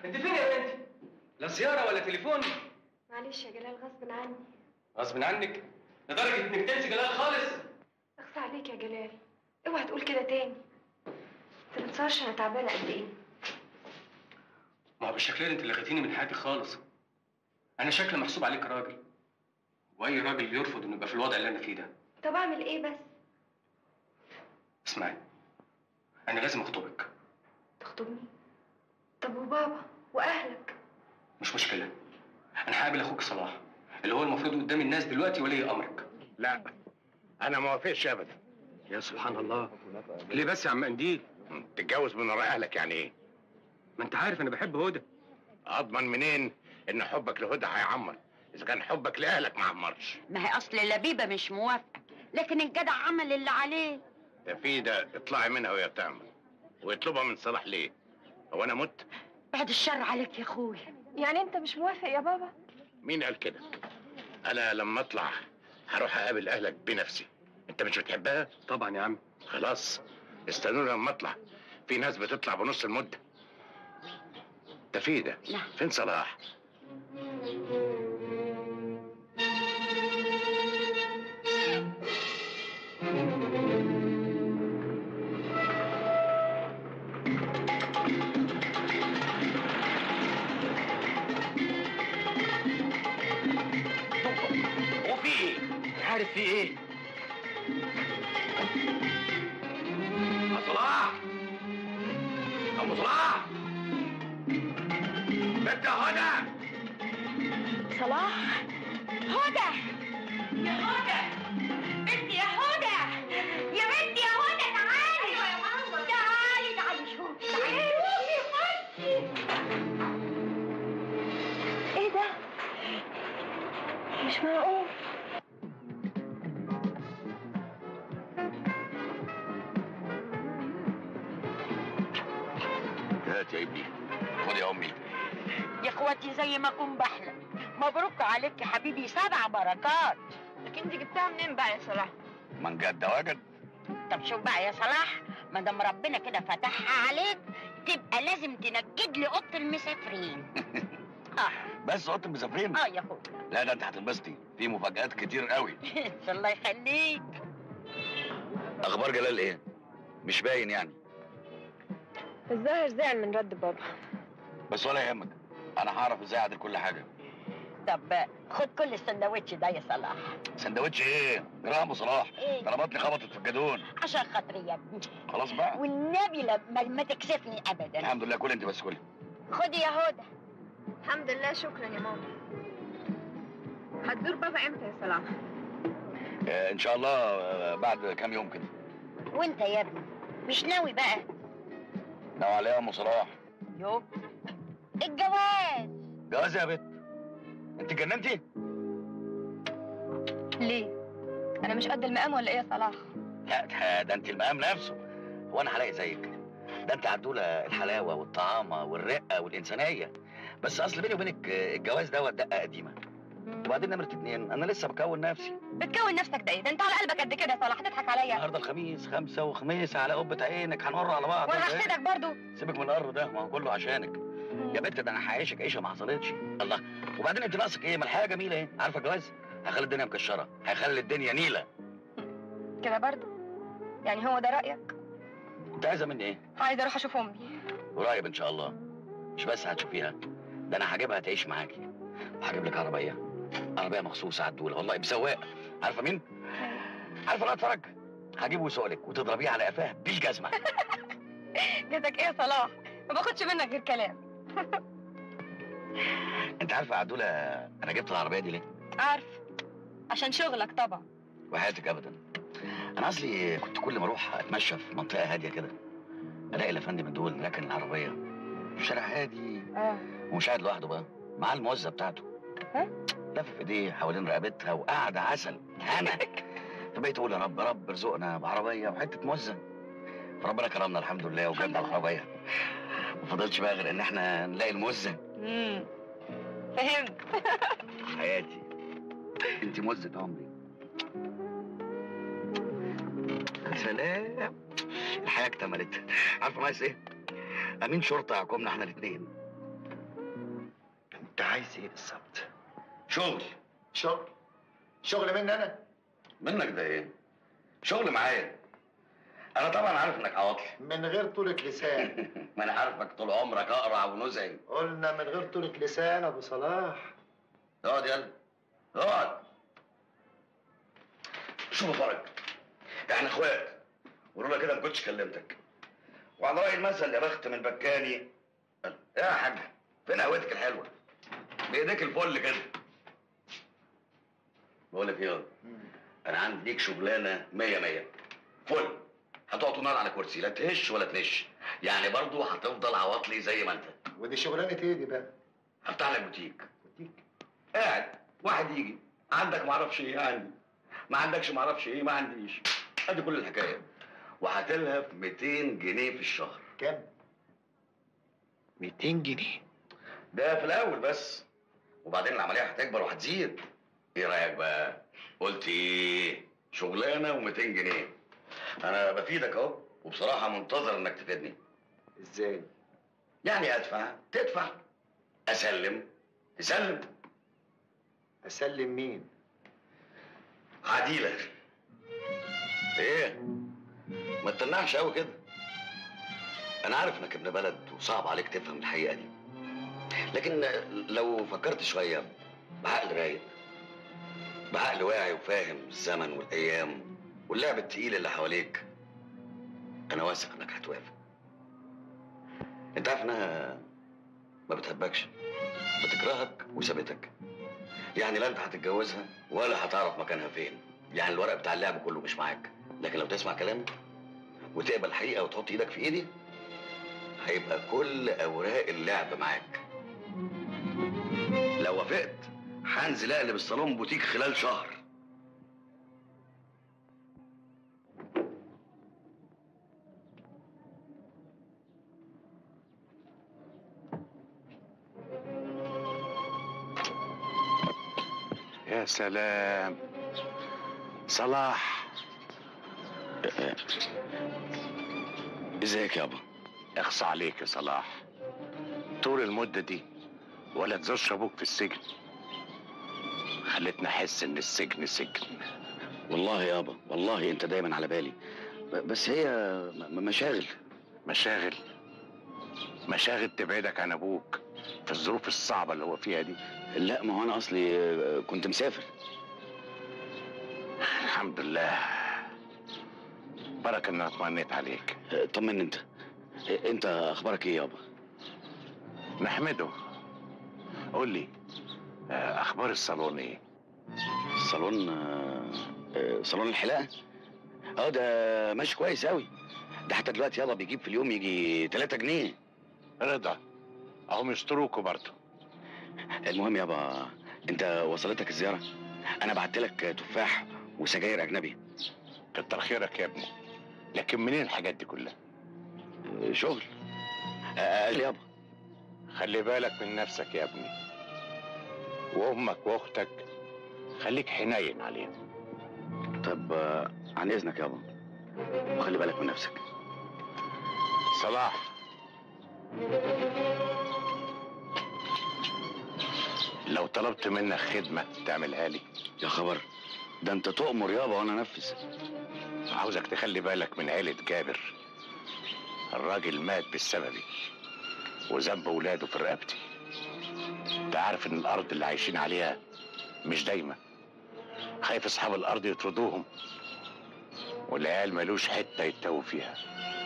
انت فين يا بنتي لا زياره ولا تليفون معلش يا جلال غصب عني غصب عنك لدرجه انك تنسي جلال خالص اخصى عليك يا جلال اوعى تقول كده تاني انت متصورش انا تعبانه قد ايه ما هو بالشكل ده انت لغيتيني من حياتي خالص انا شكلي محسوب عليك راجل واي راجل يرفض انه يبقى في الوضع اللي انا فيه ده طب اعمل ايه بس اسمعي انا لازم اخطبك تخطبني طب وبابا واهلك مش مشكله انا هقابل اخوك صلاح اللي هو المفروض قدام الناس دلوقتي ولي امرك لا انا ما وافقش ابدا يا سبحان الله ليه بس يا عم قنديل تتجوز من ورا اهلك يعني ايه ما انت عارف انا بحب هدى اضمن منين ان حبك لهدى هيعمر اذا كان حبك لاهلك ما عمرش ما هي اصل لبيبه مش موافقه لكن الجدع عمل اللي عليه ده في ده اطلعي منها وهي تعمل ويطلبها من صلاح ليه هو انا مت بعد الشر عليك يا اخويا يعني انت مش موافق يا بابا مين قال كده انا لما اطلع هروح اقابل اهلك بنفسي انت مش بتحبها طبعا يا عم خلاص استنوني لما اطلع في ناس بتطلع بنص المده ده في ده نعم. فين صلاح وفي ايه؟ عارف في ايه؟ يا صلاح ابو صلاح بنت هدى صلاح هدى يا هدى بنتي يا هدى يا بنتي يا هدى تعالي ايوه يا ماما تعالي تعالي شوفي تعالي شوفي ايه ده مش معقول هات يا ابني خد يا امي يا اخواتي زي ما اكون بحلم مبروك عليك يا حبيبي سبع بركات لكن دي جبتها منين بقى يا صلاح من جد وجد طب شوف بقى يا صلاح ما دام ربنا كده فتحها عليك تبقى لازم تنجد لي اوضه المسافرين اه بس اوضه المسافرين اه يا اخويا لا ده انت هتنبسطي في مفاجآت كتير قوي الله يخليك اخبار جلال ايه مش باين يعني الظاهر زعل من رد بابا بس ولا يهمك انا هعرف ازاي اعدل كل حاجه طب خد كل السندوتش ده يا صلاح سندوتش ايه جرام ابو صلاح إيه؟ طلباتني خبطت في الجدون عشان خاطري يا ابني خلاص بقى والنبي لما ما تكسفني ابدا الحمد لله كل انت بس كل خدي يا هدى الحمد لله شكرا يا ماما هتزور بابا امتى يا صلاح آه ان شاء الله آه بعد كام يوم كده وانت يا ابني مش ناوي بقى ناوي عليها يا ام صلاح يوب الجواز جواز يا بت انت جننتي ليه انا مش قد المقام ولا ايه يا صلاح لا ده, ده انت المقام نفسه هو انا هلاقي زيك ده انت عدوله الحلاوه والطعامه والرقه والانسانيه بس اصل بيني وبينك آه، الجواز دوت دقه قديمه وبعدين نمره اتنين انا لسه بكون نفسي بتكون نفسك ده ايه ده انت على قلبك قد كده يا صلاح تضحك عليا النهارده الخميس خمسة وخميس على قبة عينك هنمر على بعض وانا هحسدك برضو سيبك من القر ده ما هو كله عشانك يا بنت ده انا هعيشك عيشه ما حصلتش الله وبعدين انت ناقصك ايه ما الحياه جميله ايه عارفه الجواز هيخلي الدنيا مكشره هيخلي الدنيا نيله كده برضو يعني هو ده رايك انت عايزه مني ايه عايزه اروح اشوف امي قريب ان شاء الله مش بس هتشوفيها ده انا هجيبها تعيش معاكي وهجيب لك عربيه عربيه مخصوصه عدوله والله بسواق عارفه مين عارفه لا اتفرج هجيبه يسوق لك وتضربيه على قفاه بالجزمه جاتك ايه يا صلاح ما باخدش منك غير كلام انت عارفه يا عدوله انا جبت العربيه دي ليه عارف عشان شغلك طبعا وحياتك ابدا انا اصلي كنت كل ما اروح اتمشى في منطقه هاديه كده الاقي الافندي من دول راكن العربيه في شارع هادي اه ومش قاعد لوحده بقى معاه الموزه بتاعته ها؟ لف ايديه حوالين رقبتها وقاعده عسل هنا فبقيت اقول يا رب يا رب ارزقنا بعربيه وحته موزه فربنا كرمنا الحمد لله وجبنا العربيه ما فضلش بقى غير ان احنا نلاقي الموزه امم فهمت حياتي انت موزه عمري يا سلام الحياه اكتملت عارفه ناقص ايه امين شرطه يحكمنا احنا الاثنين انت عايز ايه بالظبط شغل شغل شغل مني انا منك ده ايه شغل معايا انا طبعا عارف انك عواطلي من غير طولة لسان ما انا عارفك طول عمرك اقرع ونزعج قلنا من غير طولة لسان ابو صلاح اقعد يلا اقعد شوف يا فرج احنا اخوات ولولا كده ما كنتش كلمتك وعلى راي المثل يا بخت من بكاني قال، يا حاج فين قهوتك الحلوه بايديك الفل كده بقول لك ايه ياض، انا عندي ليك شغلانه مية مية فل هتقعد طول النهار على كرسي لا تهش ولا تنش يعني برضو هتفضل عواطلي زي ما انت ودي شغلانة ايه دي بقى؟ هفتح لك بوتيك بوتيك قاعد واحد يجي عندك ما اعرفش ايه عندي ما عندكش ما اعرفش ايه ما عنديش ادي كل الحكايه وهتلهف 200 جنيه في الشهر كام؟ 200 جنيه ده في الاول بس وبعدين العمليه هتكبر وهتزيد ايه رايك بقى قلت ايه شغلانه و200 جنيه انا بفيدك اهو وبصراحه منتظر انك تفيدني ازاي؟ يعني ادفع تدفع اسلم تسلم اسلم مين؟ عديلة ايه ما تتنعش قوي كده انا عارف انك ابن بلد وصعب عليك تفهم الحقيقه دي لكن لو فكرت شويه بعقل رايق بعقل واعي وفاهم الزمن والايام واللعب التقيل اللي حواليك انا واثق انك هتوافق انت عارف انها ما بتحبكش بتكرهك وسابتك يعني لا انت هتتجوزها ولا هتعرف مكانها فين يعني الورق بتاع اللعب كله مش معاك لكن لو تسمع كلامي وتقبل الحقيقه وتحط ايدك في ايدي هيبقى كل اوراق اللعب معاك لو وافقت هنزل اقلب الصالون بوتيك خلال شهر يا سلام صلاح ازيك يابا اخصى عليك يا صلاح طول المدة دي ولا تزورش ابوك في السجن خلتني احس ان السجن سجن والله يابا والله انت دايما على بالي ب- بس هي م- مشاغل مشاغل مشاغل تبعدك عن ابوك في الظروف الصعبة اللي هو فيها دي لا ما هو انا اصلي آه، كنت مسافر الحمد لله بركة ان انا اطمنيت عليك آه، طمني انت آه، انت اخبارك ايه يابا نحمده قول لي آه، اخبار الصالون ايه صالون آه، آه، صالون الحلاقه اه ده ماشي كويس قوي ده حتى دلوقتي يابا بيجيب في اليوم يجي 3 جنيه رضا اهم يشتروكوا برضه المهم يابا انت وصلتك الزياره انا بعت لك تفاح وسجاير اجنبي كتر خيرك يا ابني لكن منين الحاجات دي كلها آه، شغل آه، يابا خلي بالك من نفسك يا ابني وامك واختك خليك حنين عليهم طب آه، عن اذنك يابا وخلي بالك من نفسك صلاح لو طلبت منك خدمة تعملها لي يا خبر ده انت تؤمر يابا وانا انفذ عاوزك تخلي بالك من عيلة جابر الراجل مات بسببي وذنب ولاده في رقبتي انت عارف ان الارض اللي عايشين عليها مش دايما خايف اصحاب الارض يطردوهم والعيال ملوش حته يتوه فيها